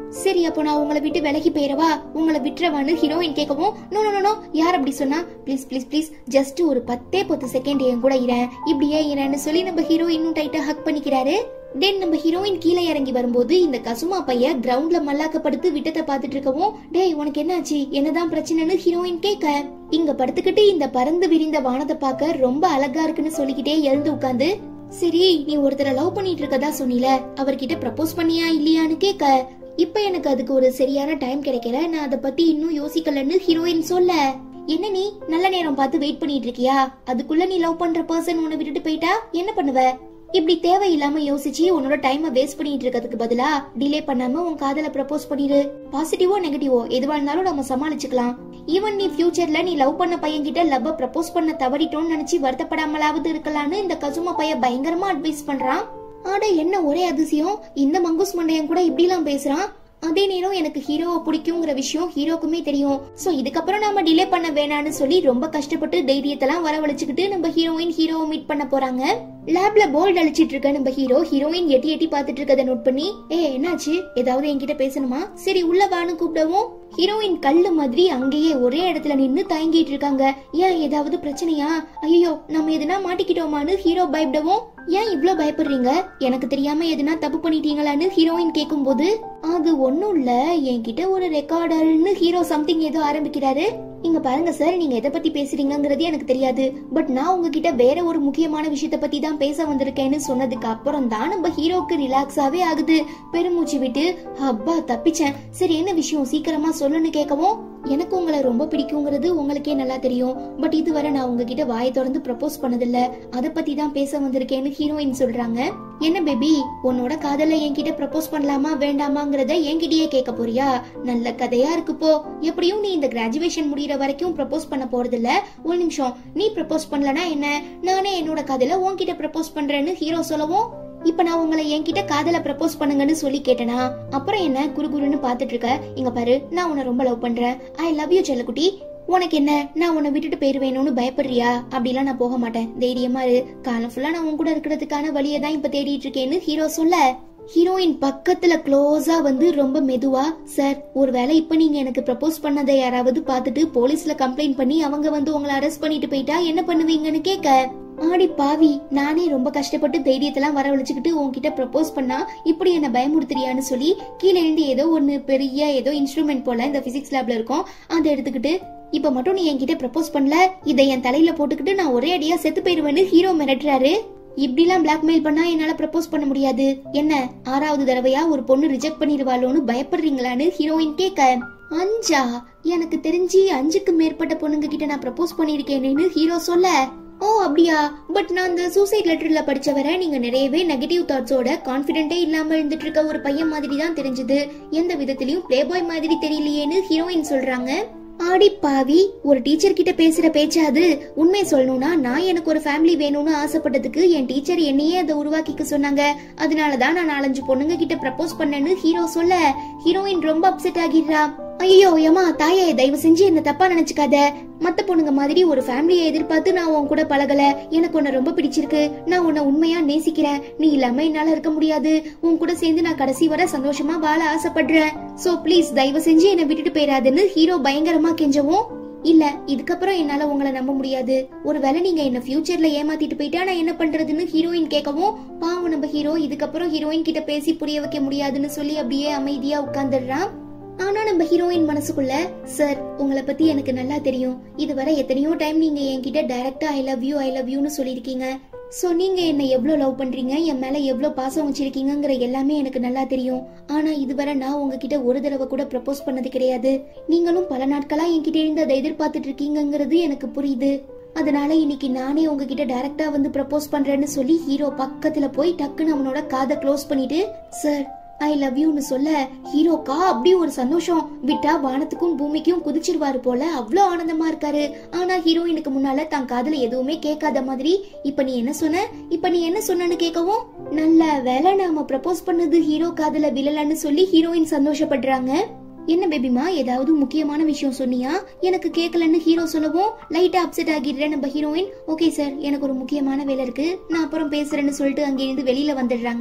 சரி அப்போ நான் உங்களை விட்டு விலகி போயிடவா உங்களை விட்டுறவான்னு ஹீரோயின் கேட்கவும் நோ நோ நோ யார் அப்படி சொன்னா ப்ளீஸ் ப்ளீஸ் ப்ளீஸ் ஜஸ்ட் ஒரு பத்தே பத்து செகண்ட் என் கூட இரேன் இப்படியே இரேன்னு சொல்லி நம்ம ஹீரோ இன்னும் டைட்டா ஹக் பண்ணிக்கிறாரு தென் நம்ம ஹீரோயின் கீழே இறங்கி வரும்போது இந்த கசுமா பைய கிரவுண்ட்ல மல்லாக்கப்படுத்து விட்டத்தை பார்த்துட்டு இருக்கவும் டேய் உனக்கு என்னாச்சு என்னதான் பிரச்சனைன்னு ஹீரோயின் கேட்க இங்க படுத்துக்கிட்டு இந்த பறந்து விரிந்த வானத்தை பார்க்க ரொம்ப அழகா இருக்குன்னு சொல்லிக்கிட்டே எழுந்து உட்காந்து சரி நீ ஒருத்தரை லவ் பண்ணிட்டு இருக்கதா சொன்னில அவர்கிட்ட ப்ரப்போஸ் பண்ணியா இல்லையான்னு கேட்க இப்ப எனக்கு அதுக்கு ஒரு சரியான டைம் கிடைக்கல நான் அதை பத்தி இன்னும் யோசிக்கலன்னு ஹீரோயின் சொல்ல என்ன நீ நல்ல நேரம் பார்த்து வெயிட் பண்ணிட்டு இருக்கியா அதுக்குள்ள நீ லவ் பண்ற பர்சன் உன்னை விட்டுட்டு போயிட்டா என்ன பண்ணுவ இப்படி தேவையில்லாம யோசிச்சு உன்னோட டைமை வேஸ்ட் பண்ணிட்டு இருக்கிறதுக்கு பதிலா டிலே பண்ணாம உன் காதல ப்ரப்போஸ் பண்ணிரு பாசிட்டிவோ நெகட்டிவோ எதுவா இருந்தாலும் நம்ம சமாளிச்சுக்கலாம் ஈவன் நீ ஃபியூச்சர்ல நீ லவ் பண்ண பையன் கிட்ட லவ் ப்ரப்போஸ் பண்ண தவறிட்டோம்னு நினைச்சு வருத்தப்படாமலாவது இருக்கலாம்னு இந்த கசுமா பையன் பயங்கரமா அட்வைஸ் பண்றான் ஆட என்ன ஒரே அதிசயம் இந்த மங்குஸ் மண்டையன் கூட இப்படிலாம் பேசுறான் அதே நேரம் எனக்கு ஹீரோவை பிடிக்குங்கிற விஷயம் ஹீரோக்குமே தெரியும் சோ இதுக்கப்புறம் நாம டிலே பண்ண வேணாம்னு சொல்லி ரொம்ப கஷ்டப்பட்டு தைரியத்தெல்லாம் வரவழைச்சுக்கிட்டு நம்ம ஹீரோயின் ஹீரோவை மீட் பண்ண போறாங்க லேப்ல போல்ட் அழிச்சிட்டு இருக்க நம்ம ஹீரோ ஹீரோயின் எட்டி எட்டி பாத்துட்டு இருக்கதை நோட் பண்ணி ஏ என்னாச்சு ஏதாவது என்கிட்ட பேசணுமா சரி உள்ள வான்னு கூப்பிடவும் ஹீரோயின் கல்லு மாதிரி அங்கேயே ஒரே இடத்துல நின்னு தயங்கிட்டு இருக்காங்க ஏன் ஏதாவது பிரச்சனையா ஐயோ நம்ம எதுனா மாட்டிக்கிட்டோமான்னு ஹீரோ பயப்படவும் ஏன் இவ்ளோ பயப்படுறீங்க எனக்கு தெரியாம எதுனா தப்பு பண்ணிட்டீங்களான்னு ஹீரோயின் கேக்கும்போது அது ஒண்ணும் இல்ல என்கிட்ட ஒரு ரெக்கார்டர்னு ஹீரோ சம்திங் ஏதோ ஆரம்பிக்கிறாரு இங்க பாருங்க சார் நீங்க எதை பத்தி பேசுறீங்கங்கிறது எனக்கு தெரியாது பட் நான் உங்ககிட்ட வேற ஒரு முக்கியமான விஷயத்த பத்தி தான் பேச வந்திருக்கேன்னு சொன்னதுக்கு அப்புறம் தான் நம்ம ஹீரோக்கு ரிலாக்ஸாவே ஆகுது பெருமூச்சு விட்டு அப்பா தப்பிச்சேன் சரி என்ன விஷயம் சீக்கிரமா சொல்லுன்னு கேட்கவும் எனக்கு உங்களை ரொம்ப பிடிக்குங்கிறது உங்களுக்கே நல்லா தெரியும் பட் இதுவரை நான் உங்ககிட்ட வாயை திறந்து ப்ரப்போஸ் பண்ணதில்ல அத பத்தி தான் பேச வந்திருக்கேன்னு ஹீரோயின் சொல்றாங்க என்ன பேபி உன்னோட காதல என்கிட்ட ப்ரப்போஸ் பண்ணலாமா வேண்டாமாங்கிறத என்கிட்டயே கேட்க போறியா நல்ல கதையா இருக்கு போ எப்படியும் நீ இந்த கிராஜுவேஷன் முடியற வரைக்கும் ப்ரப்போஸ் பண்ண போறது இல்ல ஒரு நிமிஷம் நீ ப்ரப்போஸ் பண்ணலனா என்ன நானே என்னோட காதல உன்கிட்ட ப்ரப்போஸ் பண்றேன்னு ஹீரோ சொல்லவும் இப்ப நான் உங்களை என்கிட்ட காதல ப்ரப்போஸ் பண்ணுங்கன்னு சொல்லி கேட்டனா அப்புறம் என்ன குறுகுறுன்னு பாத்துட்டு இருக்க இங்க பாரு நான் உன்னை ரொம்ப லவ் பண்றேன் ஐ லவ் யூ செல்லக்குட்டி உனக்கு என்ன நான் உன்னை விட்டுட்டு போயிருவேணும்னு பயப்படுறியா அப்படிலாம் நான் போக மாட்டேன் தைரியமா இரு காலம் ஃபுல்லா நான் உன் கூட இருக்கிறதுக்கான வழியை தான் இப்ப தேடிட்டு இருக்கேன்னு ஹீரோ சொல்ல ஹீரோயின் பக்கத்துல க்ளோஸா வந்து ரொம்ப மெதுவா சார் ஒருவேளை இப்ப நீங்க எனக்கு ப்ரப்போஸ் பண்ணதை யாராவது பார்த்துட்டு போலீஸ்ல கம்ப்ளைண்ட் பண்ணி அவங்க வந்து உங்களை அரெஸ்ட் பண்ணிட்டு போயிட்டா என்ன பண்ணுவீங்கன்னு கேட்க ஆடி பாவி நானே ரொம்ப கஷ்டப்பட்டு தைரியத்தெல்லாம் வரவழைச்சுக்கிட்டு உன்கிட்ட ப்ரப்போஸ் பண்ணா இப்படி என்ன பயமுறுத்துறியான்னு சொல்லி கீழே இருந்து ஏதோ ஒன்னு பெரிய ஏதோ இன்ஸ்ட்ருமெண்ட் போல இந்த பிசிக்ஸ் லேப்ல இருக்கும் அதை எடுத்துக்கிட்டு இப்ப மட்டும் நீ என்கிட்ட ப்ரப்போஸ் பண்ணல இதை என் தலையில போட்டுக்கிட்டு நான் ஒரே அடியா செத்து போயிருவேன்னு ஹீரோ மிரட்டுறாரு இப்படிலாம் பிளாக்மெயில் பண்ணா என்னால ப்ரப்போஸ் பண்ண முடியாது என்ன ஆறாவது தடவையா ஒரு பொண்ணு ரிஜெக்ட் பண்ணிடுவாளோன்னு பயப்படுறீங்களான்னு ஹீரோயின் கேட்க அஞ்சா எனக்கு தெரிஞ்சு அஞ்சுக்கு மேற்பட்ட பொண்ணுங்க கிட்ட நான் ப்ரப்போஸ் பண்ணிருக்கேன்னு ஹீரோ சொல்ல ஓ அப்படியா பட் நான் அந்த சூசைட் லெட்டர்ல படிச்ச வரை நீங்க நிறையவே நெகட்டிவ் தாட்ஸோட கான்பிடென்ட்டே இல்லாம இருந்துட்டு இருக்க ஒரு பையன் மாதிரி தான் தெரிஞ்சது எந்த விதத்திலயும் பிளே பாய் மாதிரி தெரியலையேன்னு ஹீரோயின் சொல்றாங்க ஆடி பாவி ஒரு டீச்சர் கிட்ட பேசுற பேச்சா அது உண்மை சொல்லணும்னா நான் எனக்கு ஒரு ஃபேமிலி வேணும்னு ஆசைப்பட்டதுக்கு என் டீச்சர் என்னையே அதை உருவாக்கிக்க சொன்னாங்க அதனாலதான் நான் நாலஞ்சு பொண்ணுங்க கிட்ட ப்ரப்போஸ் பண்ணேன்னு ஹீரோ சொல்ல ஹீரோயின் ரொம்ப அப்செட் ஆகிடுறா ஐயோ ஏமா தாயே தயவு செஞ்சு என்ன தப்பா நினைச்சுக்காத மத்த பொண்ணுங்க மாதிரி ஒரு ஃபேமிலியை எதிர்பார்த்து நான் உன் கூட பழகல எனக்கு உன்னை ரொம்ப பிடிச்சிருக்கு நான் உன்னை உண்மையா நேசிக்கிறேன் நீ இல்லாம என்னால இருக்க முடியாது உன் கூட சேர்ந்து நான் கடைசி வரை சந்தோஷமா வாழ ஆசைப்படுறேன் சோ ப்ளீஸ் தயவு செஞ்சு என்னை விட்டுட்டு போயிடாதுன்னு ஹீரோ பயங்கரமா கெஞ்சவும் இல்ல இதுக்கப்புறம் என்னால உங்களை நம்ப முடியாது ஒருவேளை நீங்க என்ன ஃபியூச்சர்ல ஏமாத்திட்டு போயிட்டா நான் என்ன பண்றதுன்னு ஹீரோயின் கேட்கவும் பாவம் நம்ம ஹீரோ இதுக்கப்புறம் ஹீரோயின் கிட்ட பேசி புரிய வைக்க முடியாதுன்னு சொல்லி அப்படியே அமைதியா உட்கார்ந்துடுறான் ஆனா நம்ம ஹீரோயின் மனசுக்குள்ள சார் உங்களை பத்தி எனக்கு நல்லா தெரியும் இதுவரை எத்தனையோ டைம் நீங்க என்கிட்ட டைரக்டா I love you I love யூன்னு சொல்லிருக்கீங்க சோ நீங்க என்ன எவ்வளவு லவ் பண்றீங்க என் மேல எவ்வளவு பாசம் வச்சிருக்கீங்கங்கிற எல்லாமே எனக்கு நல்லா தெரியும் ஆனா இதுவரை நான் உங்ககிட்ட ஒரு தடவை கூட ப்ரப்போஸ் பண்ணது கிடையாது நீங்களும் பல நாட்களா என்கிட்ட இருந்து அதை எதிர்பார்த்துட்டு இருக்கீங்கங்கிறது எனக்கு புரியுது அதனால இன்னைக்கு நானே உங்ககிட்ட டைரக்டா வந்து ப்ரப்போஸ் பண்றேன்னு சொல்லி ஹீரோ பக்கத்துல போய் டக்குன்னு அவனோட காதை க்ளோஸ் பண்ணிட்டு சார் ஐ லவ் யூன்னு சொல்ல ஹீரோக்கா அப்படி ஒரு சந்தோஷம் விட்டா வானத்துக்கும் பூமிக்கும் குதிச்சிருவாரு போல அவ்வளோ ஆனந்தமா இருக்காரு ஆனா ஹீரோயினுக்கு முன்னால தான் காதுல எதுவுமே கேட்காத மாதிரி இப்ப நீ என்ன சொன்ன இப்ப நீ என்ன சொன்னன்னு கேட்கவும் நல்ல வேலை நாம ப்ரப்போஸ் பண்ணது ஹீரோ காதுல விழலன்னு சொல்லி ஹீரோயின் சந்தோஷப்படுறாங்க என்ன பேபிமா ஏதாவது முக்கியமான விஷயம் சொன்னியா எனக்கு கேட்கலன்னு ஹீரோ சொல்லவும் லைட்டா அப்செட் ஆகிடுற நம்ம ஹீரோயின் ஓகே சார் எனக்கு ஒரு முக்கியமான வேலை இருக்கு நான் அப்புறம் பேசுறேன்னு சொல்லிட்டு அங்கிருந்து வெளியில வந்துடுறாங்க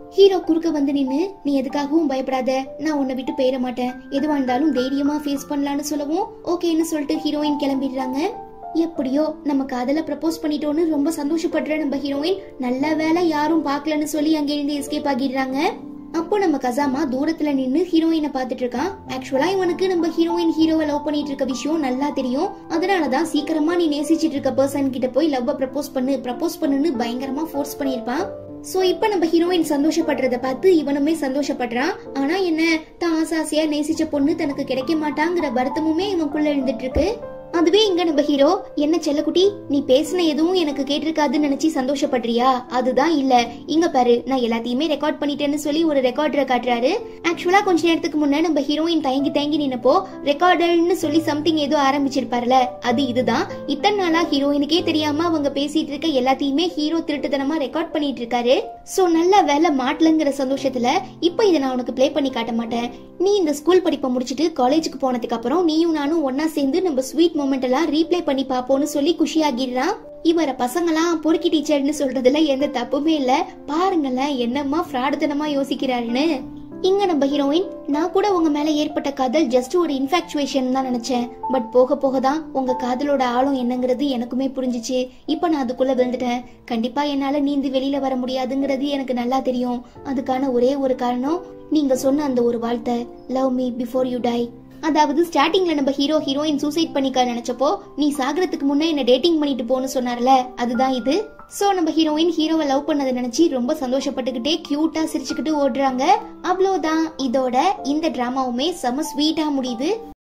ஹீரோ குறுக்க வந்து நின்னு நீ எதுக்காகவும் பயப்படாத நான் உன்னை விட்டு போயிட மாட்டேன் எதுவா இருந்தாலும் தைரியமா ஃபேஸ் பண்ணலாம்னு சொல்லவும் ஓகேன்னு சொல்லிட்டு ஹீரோயின் கிளம்பிடுறாங்க எப்படியோ நம்ம காதல ப்ரப்போஸ் பண்ணிட்டோன்னு ரொம்ப சந்தோஷப்படுற நம்ம ஹீரோயின் நல்ல வேலை யாரும் பார்க்கலன்னு சொல்லி அங்கிருந்து எஸ்கேப் ஆகிடுறாங்க அப்போ நம்ம கசாமா தூரத்துல நின்னு ஹீரோயினை பார்த்துட்டு இருக்கான் ஆக்சுவலா இவனுக்கு நம்ம ஹீரோயின் ஹீரோவை லவ் பண்ணிட்டு இருக்க விஷயம் நல்லா தெரியும் அதனாலதான் சீக்கிரமா நீ நேசிச்சிட்டு இருக்க பர்சன் கிட்ட போய் லவ் ப்ரப்போஸ் பண்ணு ப்ரப்போஸ் பண்ணுன்னு பயங்கரமா ஃபோர்ஸ் பண்ணிருப்பான் சோ இப்ப நம்ம ஹீரோயின் சந்தோஷப்படுறத பார்த்து இவனுமே சந்தோஷப்படுறான் ஆனா என்ன தான் ஆசை ஆசையா நேசிச்ச பொண்ணு தனக்கு கிடைக்க மாட்டாங்கிற வருத்தமுமே இவனுக்குள்ள இருந்துட்டு இருக்கு அதுவே இங்க நம்ம ஹீரோ என்ன செல்லக்குட்டி நீ பேசின எதுவும் எனக்கு கேட்டிருக்காதுன்னு நினைச்சு சந்தோஷப்படுறியா அதுதான் இல்ல இங்க பாரு நான் எல்லாத்தையுமே ரெக்கார்ட் பண்ணிட்டேன்னு சொல்லி ஒரு ரெக்கார்டரை காட்டுறாரு ஆக்சுவலா கொஞ்ச நேரத்துக்கு முன்ன நம்ம ஹீரோயின் தயங்கி தயங்கி நின்னப்போ ரெக்கார்டர்னு சொல்லி சம்திங் ஏதோ ஆரம்பிச்சிருப்பார்ல அது இதுதான் இத்தனை நாளா ஹீரோயினுக்கே தெரியாம அவங்க பேசிட்டு இருக்க எல்லாத்தையுமே ஹீரோ திருட்டுத்தனமா ரெக்கார்ட் பண்ணிட்டு இருக்காரு சோ நல்ல வேலை மாட்டலங்கிற சந்தோஷத்துல இப்ப இதை நான் உனக்கு ப்ளே பண்ணி காட்ட மாட்டேன் நீ இந்த ஸ்கூல் படிப்பை முடிச்சிட்டு காலேஜுக்கு போனதுக்கு அப்புறம் நீயும் நானும் ஒன்னா சேர்ந்து நம்ம ஸ்வீட் மூமெண்ட் எல்லாம் ரீப்ளே பண்ணி பாப்போம்னு சொல்லி குஷியாகிடுறான் இவர பசங்களாம் பொறுக்கி டீச்சர்னு சொல்றதுல எந்த தப்புமே இல்ல பாருங்களேன் என்னம்மா ஃப்ராடுத்தனமா யோசிக்கிறாருன்னு இங்க நம்ம ஹீரோயின் நான் கூட உங்க மேல ஏற்பட்ட காதல் ஜஸ்ட் ஒரு இன்ஃபாக்சுவேஷன் தான் நினைச்சேன் பட் போக போக தான் உங்க காதலோட ஆழம் என்னங்கிறது எனக்குமே புரிஞ்சுச்சு இப்போ நான் அதுக்குள்ள விழுந்துட்டேன் கண்டிப்பா என்னால நீந்தி வெளியில வர முடியாதுங்கிறது எனக்கு நல்லா தெரியும் அதுக்கான ஒரே ஒரு காரணம் நீங்க சொன்ன அந்த ஒரு வார்த்தை love me before you die அதாவது ஸ்டார்டிங்ல நம்ம ஹீரோ ஹீரோயின் சூசைட் பண்ணிக்க நினைச்சப்போ நீ சாகரத்துக்கு முன்னே என்ன டேட்டிங் பண்ணிட்டு போன்னு சொன்னார்ல அதுதான் இது சோ நம்ம ஹீரோயின் ஹீரோவை லவ் பண்ணதை நினைச்சு ரொம்ப சந்தோஷப்பட்டுக்கிட்டே கியூட்டா சிரிச்சுக்கிட்டு ஓடுறாங்க அவ்வளவுதான் இதோட இந்த டிராமாவுமே செம ஸ்வீட்டா முடியுது